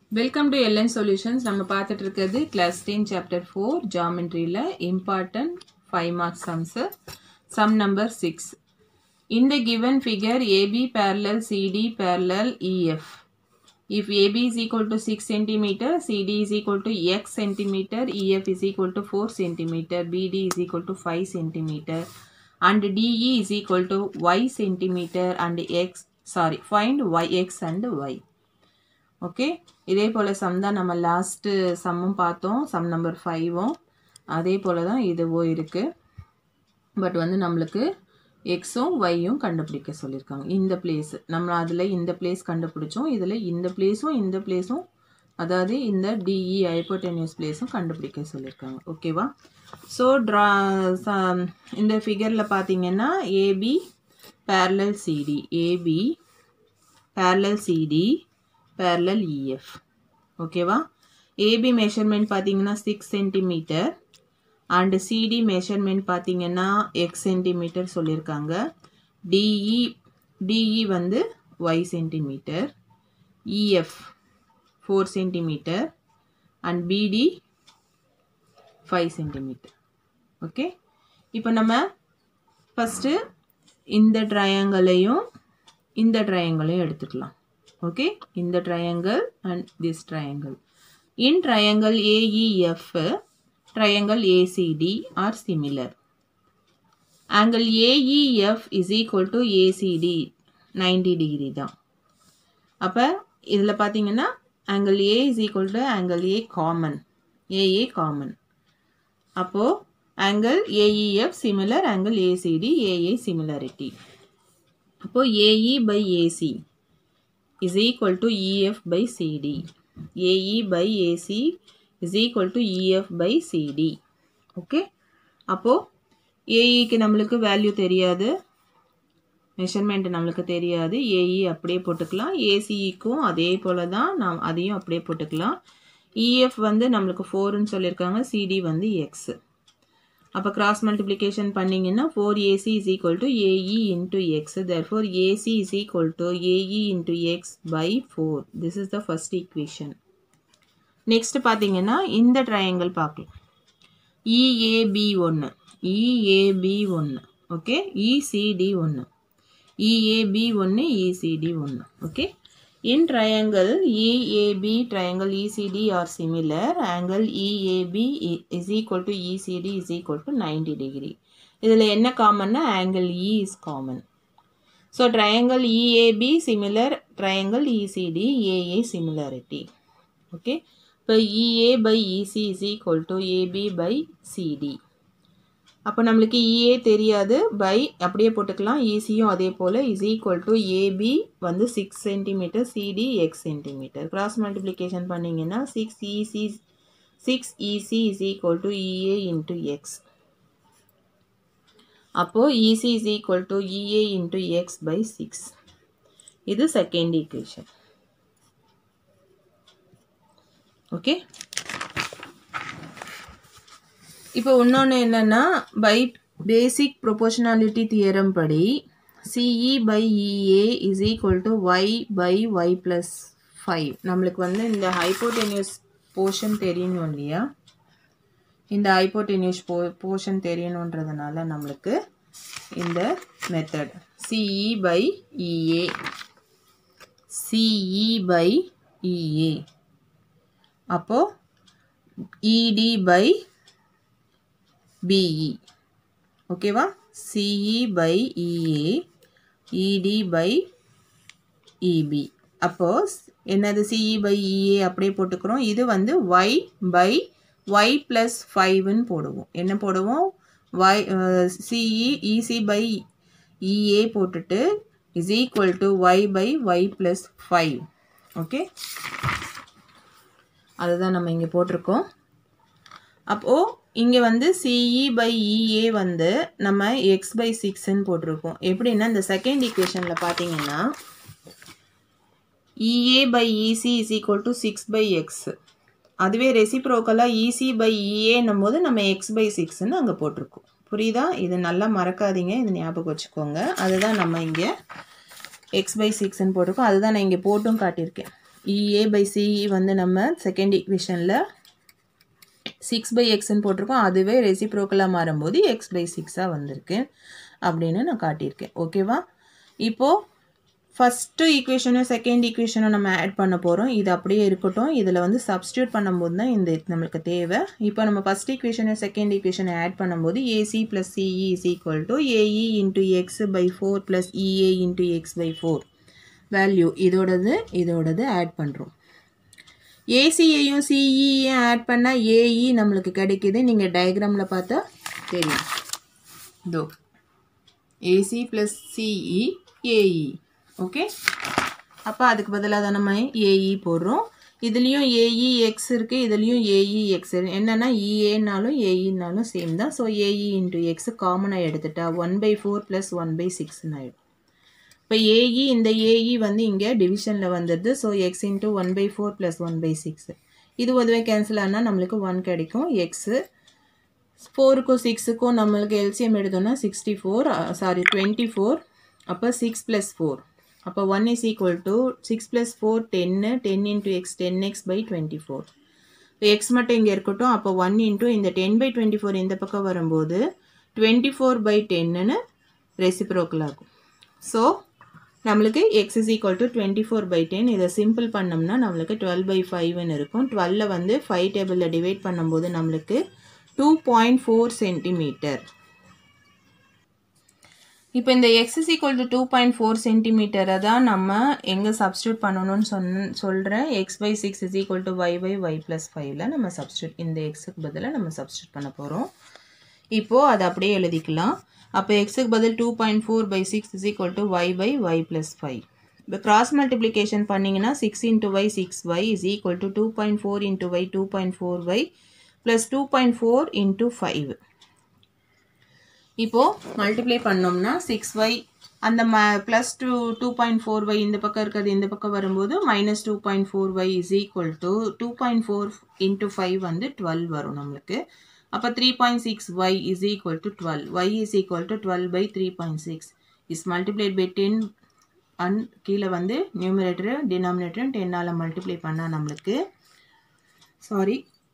Welcome to LN solutions நம்ம பார்த்துட்டு இருக்கிறது கிளாஸ் டென் சாப்டர் ஃபோர் ஜாமெண்ட்ரியில் important five marks sums sum number six இந்த given figure AB parallel CD parallel EF if AB is equal to 6 centimeter, CD is equal to X centimeter, EF is equal to 4 centimeter, BD is equal to 5 centimeter, and DE is equal to Y centimeter and X, sorry, find YX and Y. Okay இதே போல் some தான் நம்ம last சம்மும் பார்த்தோம் sum number ஃபைவும் அதே போல் தான் இதுவும் இருக்குது but வந்து நம்மளுக்கு எக்ஸும் ஒய்யும் கண்டுபிடிக்க சொல்லியிருக்காங்க இந்த பிளேஸ் நம்ம அதில் இந்த பிளேஸ் கண்டுபிடிச்சோம் இதில் இந்த பிளேஸும் இந்த பிளேஸும் அதாவது இந்த டிஇ ஹைப்போட்டெனியஸ் பிளேஸும் கண்டுபிடிக்க சொல்லியிருக்காங்க ஓகேவா ஸோ ட்ரா இந்த ஃபிகரில் பார்த்தீங்கன்னா AB parallel CD AB parallel CD parallel EF ஓகேவா ஏபி மெஷர்மெண்ட் பார்த்தீங்கன்னா six centimetre and CD measurement பார்த்தீங்கன்னா எக்ஸ் சென்டிமீட்டர் சொல்லியிருக்காங்க டிஇ டிஇ வந்து Y centimetre EF four centimetre and BD five centimetre okay இப்போ நம்ம ஃபஸ்ட்டு இந்த ட்ரையாங்கலையும் இந்த ட்ரையாங்கலையும் எடுத்துக்கலாம் ஓகே இந்த triangle and this triangle in triangle AEF triangle ACD are similar. Angle AEF is equal to ACD 90 degree தான் அப்போ இதில் பார்த்தீங்கன்னா angle A is equal to angle A common AA common அப்போது angle AEF similar angle ACD AA similarity அப்போது AE by AC is equal to EF by CD AE by AC is equal to EF by CD okay அப்போது ஏஇக்கு நம்மளுக்கு value தெரியாது measurement நம்மளுக்கு தெரியாது AE அப்படியே போட்டுக்கலாம் ஏசிஇக்கும் அதே போல் தான் நாம் அதையும் அப்படியே போட்டுக்கலாம் இஎஃப் வந்து நம்மளுக்கு ஃபோர்னு சொல்லியிருக்காங்க சிடி வந்து எக்ஸ் அப்போ கிராஸ் மல்டிப்ளிகேஷன் பண்ணிங்கன்னா four AC is equal to AE into X there four AC is equal to AE into X by four this is the first equation next பார்த்தீங்கன்னா இந்த ட்ரையாங்கிள் பார்க்கலாம் இஏபி ஒன்று EAB ஒன்று okay இசிடி ஒன்று EAB ஒன்று ECD ஒன்று okay in triangle EAB triangle ECD are similar angle EAB is equal to ECD is equal to ninety degree இதில் என்ன காமன்னா angle E is common so triangle EAB similar triangle ECD AA similarity okay இப்போ EA by EC is equal to AB by CD அப்போ நம்மளுக்கு EA தெரியாது by அப்படியே போட்டுக்கலாம் இசியும் அதே போல் இஸ் ஈக்குவல் டு ஏபி வந்து six centimetre CD X centimetre cross multiplication பண்ணிங்கன்னா six EC six EC is equal to EA into X அப்போது EC is equal to EA into X by six இது second equation okay இப்போ இன்னொன்று என்னென்னா by basic proportionality theorem படி CE by EA is equal to Y by Y plus five நம்மளுக்கு வந்து இந்த ஹைப்போடெனியூஸ் portion தெரியணும் இல்லையா இந்த ஹைப்போடெனியூஸ் போ போர்ஷன் தெரியணுன்றதுனால நம்மளுக்கு இந்த method CE by EA CE by EA அப்போது இடி பை பிஇ ஓகேவா CE by EA ED by EB அப்போது என்னது சிஇ பை இஏ அப்படியே போட்டுக்கிறோம் இது வந்து ஒய் பை ஒய் ப்ளஸ் ஃபைவ்னு போடுவோம் என்ன போடுவோம் Y CE EC by EA போட்டுட்டு is equal to Y by Y plus five okay அதுதான் நம்ம இங்கே போட்டிருக்கோம் அப்போது இங்கே வந்து சிஇ பை இஏ வந்து நம்ம எக்ஸ் பை சிக்ஸ்ன்னு போட்டிருக்கோம் எப்படின்னா இந்த செகண்ட் ஈக்குவேஷனில் பார்த்தீங்கன்னா EA by EC is equal to six by X அதுவே ரெசிப்ரோக்கலாக இசி பை இஏன்னும் போது நம்ம எக்ஸ் பை சிக்ஸ்ன்னு அங்கே போட்டிருக்கோம் புரியுதா இது நல்லா மறக்காதீங்க இது ஞாபகம் வச்சுக்கோங்க அதுதான் நம்ம இங்கே எக்ஸ் பை சிக்ஸ்ன்னு போட்டிருக்கோம் அதுதான் நான் இங்கே போட்டும் காட்டியிருக்கேன் இஏ பை சிஇ வந்து நம்ம செகண்ட் ஈக்குவேஷனில் சிக்ஸ் பை எக்ஸ்ன்னு போட்டிருக்கோம் அதுவே ரெசிப்ரோக்கலாக மாறும்போது எக்ஸ் பை சிக்ஸாக வந்திருக்கு அப்படின்னு நான் காட்டியிருக்கேன் ஓகேவா இப்போது ஃபஸ்ட்டு ஈக்குவேஷனும் செகண்ட் ஈக்குவேஷனும் நம்ம ஆட் பண்ண போகிறோம் இது அப்படியே இருக்கட்டும் இதில் வந்து சப்ஸ்டியூட் பண்ணும்போது தான் இந்த நம்மளுக்கு தேவை இப்போ நம்ம ஃபஸ்ட் ஈக்குவேஷனும் செகண்ட் ஈக்குவேஷனை ஆட் பண்ணும்போது AC plus CE is equal to AE into X by four plus EA into X by four value இதோடது இதோடது ஆட் பண்ணுறோம் ஏசியையும் சிஇயும் ஆட் பண்ணால் ஏஇ நம்மளுக்கு கிடைக்கிது நீங்கள் டயக்ராமில் பார்த்தா தெரியும் இதோ AC plus CE AE okay அப்போ அதுக்கு பதிலாக தான் நம்ம ஏஇ போடுறோம் இதுலேயும் ஏஇ எக்ஸ் இருக்குது இதுலேயும் ஏஇ எக்ஸ் என்னென்னா இஏனாலும் ஏஇனாலும் சேம் தான் ஸோ ஏஇ இன்ட்டு எக்ஸ் காமனாக எடுத்துட்டா one by four plus one by சிக்ஸ்னு ஆகிடும் இப்போ ஏஇ இந்த ஏஇ வந்து இங்கே டிவிஷனில் வந்துடுது so X into one by four plus one by six இது உதவே கேன்சல் ஆனால் நம்மளுக்கு ஒன் கிடைக்கும் எக்ஸு ஃபோருக்கும் சிக்ஸுக்கும் நம்மளுக்கு எல்சிஎம் எடுத்தோம்னா sixty four sorry twenty four அப்போ சிக்ஸ் ப்ளஸ் ஃபோர் அப்போ one is equal to six plus four டென்னு ten into X ten X by twenty four இப்போ எக்ஸ் மட்டும் இங்கே இருக்கட்டும் அப்போ ஒன் இன்ட்டு இந்த டென் பை டுவெண்ட்டி ஃபோர் இந்த பக்கம் வரும்போது டுவெண்ட்டி ஃபோர் பை டென்னுன்னு ரெசிப்ரோக்கல் ஆகும் ஸோ நம்மளுக்கு X is equal to twenty four by ten இதை சிம்பிள் பண்ணோம்னா நம்மளுக்கு டுவெல் பை ஃபைவ்னு இருக்கும் டுவெல்ல வந்து ஃபைவ் டேபிளில் டிவைட் பண்ணும்போது நம்மளுக்கு டூ பாயிண்ட் ஃபோர் சென்டிமீட்டர் இப்போ இந்த X is equal to two point four சென்டிமீட்டரை தான் நம்ம எங்கே சப்ஸ்டியூட் பண்ணணும்னு சொன்ன சொல்கிறேன் X by six is equal to Y by Y plus ஃபைவ்ல நம்ம சப்ஸ்டியூட் இந்த எக்ஸுக்கு பதிலாக நம்ம சப்ஸ்டியூட் பண்ண போகிறோம் இப்போது அதை அப்படியே எழுதிக்கலாம் அப்போ எக்ஸுக்கு பதில் two point four by six is equal to Y by Y plus five இப்போ கிராஸ் மல்டிப்ளிகேஷன் பண்ணிங்கன்னா six into y six y is equal to two point four into y two point four y plus two point four into five இப்போது multiply பண்ணோம்னா six y அந்த ம plus two two point four y இந்த பக்கம் இருக்கிறது இந்த பக்கம் வரும்போது minus two point four y is equal to two point four into five வந்து டுவெல் வரும் நம்மளுக்கு அப்போ three point six y is equal to twelve y is equal to twelve by three point six is multiplied by ten and கீழே வந்து numerator டினாமினேட்டரும் டென்னால் multiply பண்ணால் நம்மளுக்கு sorry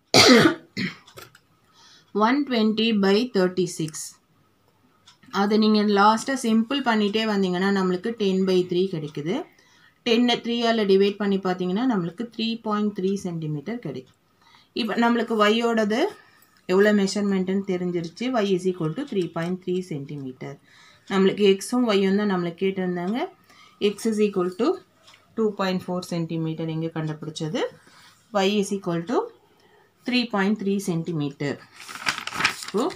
one twenty by thirty six அதை நீங்கள் லாஸ்ட்டாக சிம்பிள் பண்ணிகிட்டே வந்தீங்கன்னா நம்மளுக்கு டென் பை த்ரீ கிடைக்குது டென்னை த்ரீயால் டிவைட் பண்ணி பார்த்தீங்கன்னா நம்மளுக்கு த்ரீ பாயிண்ட் த்ரீ சென்டிமீட்டர் கிடைக்கும் இப்போ நம்மளுக்கு ஒய்யோடது எவ்வளோ மெஷர்மெண்ட்டுன்னு தெரிஞ்சிருச்சு y is equal to three point three centimeter நம்மளுக்கு எக்ஸும் ஒய்யும் தான் நம்மளுக்கு கேட்டிருந்தாங்க x is equal to two point four centimeter எங்கே கண்டுபிடிச்சது y is equal to three point three centimeter so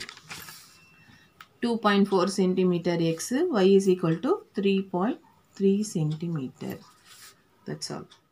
2.4 centimeter x y is equal to 3.3 centimeter that's all